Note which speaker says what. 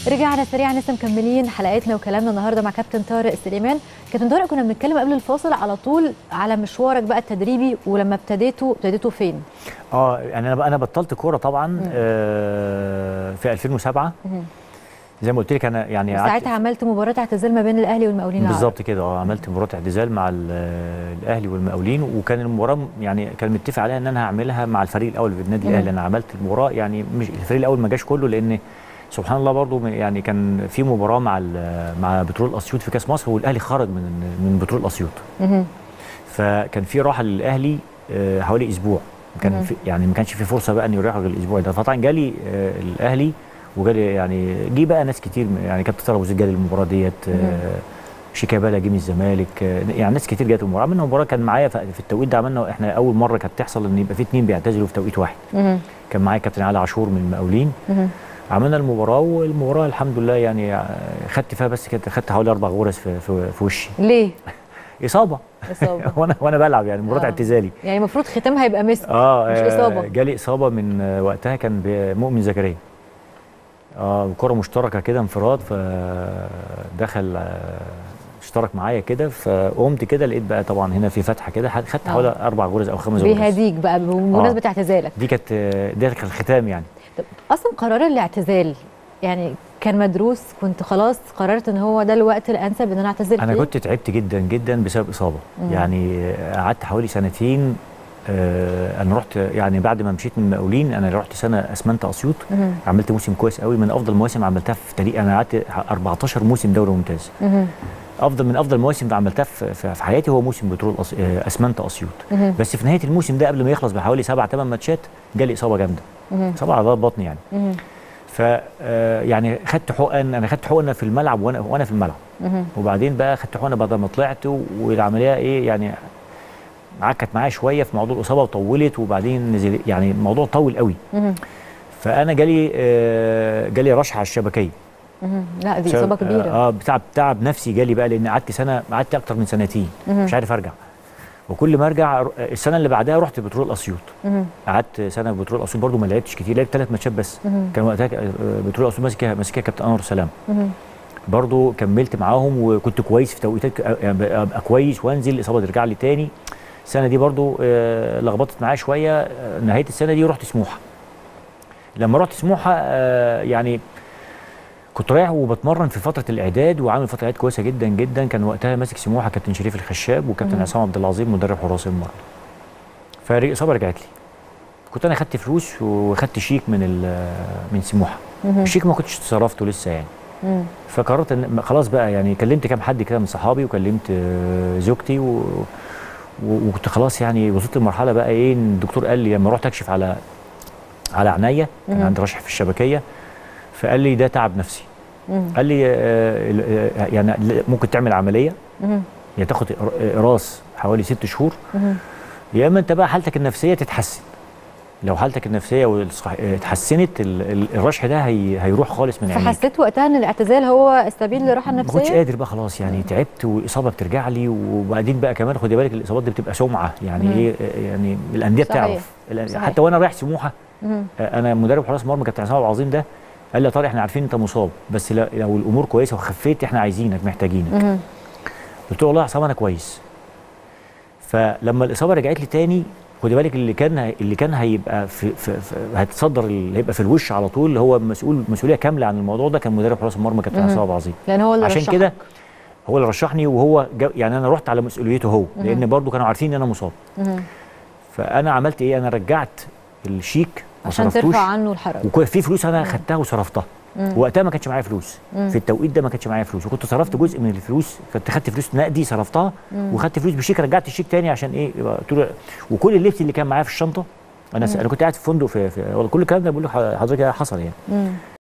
Speaker 1: رجعنا سريعا لسه مكملين حلقتنا وكلامنا النهارده مع كابتن طارق سليمان كابتن طارق كنا بنتكلم قبل الفاصل على طول على مشوارك بقى التدريبي ولما ابتديتوا ابتديتوا فين
Speaker 2: اه يعني انا انا بطلت كوره طبعا آه في 2007 زي ما قلت لك انا يعني قعدت-
Speaker 1: ساعتها عملت مباراه اعتزال ما بين الاهلي والمقاولين العرب.
Speaker 2: بالظبط كده اه عملت مباراه اعتزال مع ال- الاهلي والمقاولين وكان المباراه يعني كان متفق عليها ان انا هعملها مع الفريق الاول في النادي
Speaker 1: مم.
Speaker 2: الاهلي انا عملت المباراه يعني مش الفريق الاول ما جاش كله لان سبحان الله برضو يعني كان في مباراه مع ال- مع بترول اسيوط في كاس مصر والاهلي خرج من من بترول اسيوط
Speaker 1: مهم.
Speaker 2: فكان في راحه للاهلي آه، حوالي اسبوع كان
Speaker 1: مهم.
Speaker 2: في يعني ما كانش في فرصه بقى ان يريحوا غير الاسبوع ده فطبعا جالي آه، الاهلي وجالي يعني جه بقى ناس كتير يعني كابتن طارق أبو زيد جالي المباراه ديت آه، شيكابالا جه من الزمالك آه، يعني ناس كتير جت المباراه عملنا مباراه كان معايا في في التوقيت ده عملنا احنا اول مره كانت تحصل ان يبقى في اثنين بيعتزلوا في توقيت واحد
Speaker 1: مهم.
Speaker 2: كان معايا كابتن علي عاشور من المقاولين
Speaker 1: مهم.
Speaker 2: عملنا المباراه والمباراه الحمد لله يعني آه، خدت فيها بس كده خدت حوالي اربع غرز في, في, في وشي
Speaker 1: ليه
Speaker 2: اصابه
Speaker 1: اصابه
Speaker 2: وانا وانا بلعب يعني مباراه
Speaker 1: آه.
Speaker 2: اعتزالي
Speaker 1: يعني المفروض ختامها يبقى مسك
Speaker 2: اه
Speaker 1: مش
Speaker 2: آه،
Speaker 1: إصابة.
Speaker 2: جالي اصابه من آه، وقتها كان بمؤمن زكريا اه كره مشتركه كده انفراد فدخل آه، اشترك معايا كده فقمت كده لقيت بقى طبعا هنا في فتحه كده خدت
Speaker 1: آه.
Speaker 2: حوالي اربع غرز او خمس غرز
Speaker 1: بيهديك بقى بمناسبه اعتزالك
Speaker 2: دي كانت آه، ده كان الختام يعني
Speaker 1: طب اصلا قرار الاعتزال يعني كان مدروس كنت خلاص قررت ان هو ده الوقت الانسب ان انا اعتزل
Speaker 2: انا
Speaker 1: فيه؟
Speaker 2: كنت تعبت جدا جدا بسبب اصابه
Speaker 1: مم.
Speaker 2: يعني آه، قعدت حوالي سنتين آه، انا رحت يعني بعد ما مشيت من المقاولين انا رحت سنه اسمنت اسيوط
Speaker 1: مهم.
Speaker 2: عملت موسم كويس قوي من افضل المواسم عملتها في تاريخ انا قعدت 14 موسم دوري ممتاز
Speaker 1: مهم.
Speaker 2: افضل من افضل المواسم اللي عملتها في, في في حياتي هو موسم بترول أس... آه، اسمنت اسيوط
Speaker 1: مهم.
Speaker 2: بس في نهايه الموسم ده قبل ما يخلص بحوالي سبع ثمان ماتشات جالي اصابه جامده
Speaker 1: مهم.
Speaker 2: اصابه على عضلات بطني يعني
Speaker 1: مهم.
Speaker 2: ف آه، يعني خدت حقن انا خدت حقنه في الملعب وانا وانا في الملعب
Speaker 1: مهم.
Speaker 2: وبعدين بقى خدت حقنه بعد ما طلعت و- والعمليه ايه يعني عكت معايا شويه في موضوع الاصابه وطولت وبعدين نزل يعني الموضوع طول قوي
Speaker 1: مهم.
Speaker 2: فانا جالي آه، جالي رشح على الشبكيه
Speaker 1: مهم. لا دي
Speaker 2: بسبب-
Speaker 1: اصابه كبيره
Speaker 2: اه بتعب تعب نفسي جالي بقى لان قعدت سنه قعدت اكتر من سنتين
Speaker 1: مهم.
Speaker 2: مش عارف ارجع وكل ما ارجع ر- السنه اللي بعدها رحت بترول اسيوط
Speaker 1: مهم.
Speaker 2: قعدت سنه في بترول اسيوط برضو ما لعبتش كتير لعبت ثلاث ماتشات بس
Speaker 1: مهم.
Speaker 2: كان وقتها ك- آه، بترول اسيوط ماسكها ماسكها كابتن انور سلام
Speaker 1: مهم.
Speaker 2: برضو كملت معاهم وكنت كويس في توقيتات ك- يعني ابقى كويس وانزل الاصابه ترجع لي تاني السنه دي برضو آه، لخبطت معايا شويه آه، نهايه السنه دي رحت سموحه لما رحت سموحه آه، يعني كنت رايح وبتمرن في فتره الاعداد وعامل فتره اعداد كويسه جدا جدا كان وقتها ماسك سموحه كابتن شريف الخشاب وكابتن
Speaker 1: مم.
Speaker 2: عصام عبد العظيم مدرب حراس المرمى فالاصابه رجعت لي كنت انا خدت فلوس وخدت شيك من ال- من سموحه
Speaker 1: مهم.
Speaker 2: الشيك ما كنتش صرفته لسه يعني
Speaker 1: مم.
Speaker 2: فقررت ان خلاص بقى يعني كلمت كام حد كده من صحابي وكلمت آه، زوجتي و... و- وكنت خلاص يعني وصلت لمرحله بقى ايه إن الدكتور قال لي لما رحت اكشف على على عينيا كان
Speaker 1: مم.
Speaker 2: عندي رشح في الشبكيه فقال لي ده تعب نفسي
Speaker 1: مم.
Speaker 2: قال لي آه، ال- آه، يعني ممكن تعمل عمليه
Speaker 1: مهم.
Speaker 2: يا تاخد إقر- اقراص حوالي ست شهور
Speaker 1: مهم.
Speaker 2: يا اما انت بقى حالتك النفسيه تتحسن لو حالتك النفسيه والصح- آه، اتحسنت ال- ال- الرشح ده هي... هيروح خالص من عينيك
Speaker 1: فحسيت وقتها ان الاعتزال هو السبيل للراحه
Speaker 2: ما كنتش
Speaker 1: النفسيه
Speaker 2: قادر بقى خلاص يعني تعبت واصابه بترجع لي وبعدين بقى كمان خدي بالك الاصابات دي بتبقى سمعه يعني
Speaker 1: مم.
Speaker 2: ايه يعني الانديه
Speaker 1: صحيح.
Speaker 2: بتعرف الأن-
Speaker 1: صحيح.
Speaker 2: حتى وانا رايح سموحه
Speaker 1: مهم.
Speaker 2: آه، انا مدرب حراس مرمى كابتن عصام العظيم ده قال لي يا طارق احنا عارفين انت مصاب بس لا- لو الامور كويسه وخفيت احنا عايزينك محتاجينك
Speaker 1: مهم.
Speaker 2: قلت له والله يا عصام انا كويس فلما الاصابه رجعت لي تاني خدي بالك اللي كان هي- اللي كان هيبقى في, في, في هيتصدر اللي هيبقى في الوش على طول اللي هو مسؤول مسؤوليه كامله عن الموضوع ده كان مدرب حراس المرمى كابتن
Speaker 1: مهم.
Speaker 2: عصام العظيم
Speaker 1: لان هو اللي
Speaker 2: عشان
Speaker 1: رشحك.
Speaker 2: كده هو اللي رشحني وهو جو يعني انا رحت على مسؤوليته هو لان برضو كانوا عارفين ان انا مصاب
Speaker 1: مهم.
Speaker 2: فانا عملت ايه انا رجعت الشيك ما
Speaker 1: عشان
Speaker 2: صرفتوش
Speaker 1: ترفع عنه الحرج
Speaker 2: وفي فلوس انا خدتها وصرفتها
Speaker 1: مم.
Speaker 2: وقتها ما كانش معايا فلوس
Speaker 1: مم.
Speaker 2: في التوقيت ده ما كانش معايا فلوس وكنت صرفت جزء من الفلوس كنت خدت فلوس نقدي صرفتها وخدت فلوس بشيك رجعت الشيك تاني عشان ايه يبقى قلت له وكل اللبس اللي كان معايا في الشنطه انا س... انا كنت قاعد في فندق في, في... والله كل الكلام ده بقول لحضرتك حصل يعني
Speaker 1: مم.